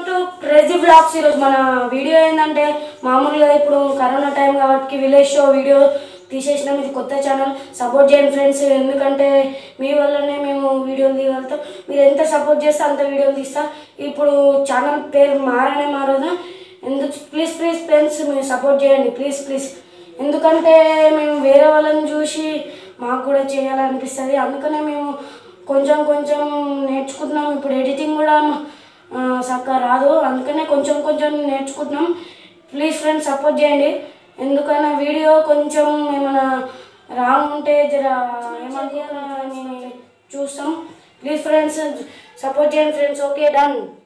welcome to crazy blogs ఈరోజు మన video ఏంటంటే మామూలుగా ఇప్పుడు కరోనా టైం కాబట్టి విలేజ్ షో వీడియో తీసేసినాం ఇది కొత్త ఛానల్ సపోర్ట్ చేయండి ఫ్రెండ్స్ ఎందుకంటే మీ వల్లనే మేము వీడియోలు తీయగలుగుతాం మీరు ఎంత సపోర్ట్ చేస్తే అంత వీడియోలు తీస్తా ఇప్పుడు ఛానల్ పేరు మారనే మారదు ఎందుకు ప్లీజ్ ప్లీజ్ ఫ్రెండ్స్ మీరు సపోర్ట్ చేయండి ప్లీజ్ ప్లీజ్ ఎందుకంటే మేము వేరే వాళ్ళని చూసి మాకు కూడా చేయాలనిపిస్తుంది అందుకనే మేము కొంచెం కొంచెం నేర్చుకుంటున్నాం ఇప్పుడు ఎడిటింగ్ కూడా ఆ, చక్కగా రాదు అందుకనే కొంచెం కొంచెం నేర్చుకుంటున్నాం ప్లీజ్ ఫ్రెండ్స్ సపోర్ట్ చేయండి ఎందుకైనా వీడియో కొంచెం ఏమైనా రాంగ్ ఉంటే జర ఏమనుకుంటున్నారని చూస్తాం ప్లీజ్ ఫ్రెండ్స్ సపోర్ట్ చేయండి ఫ్రెండ్స్ ఓకే డన్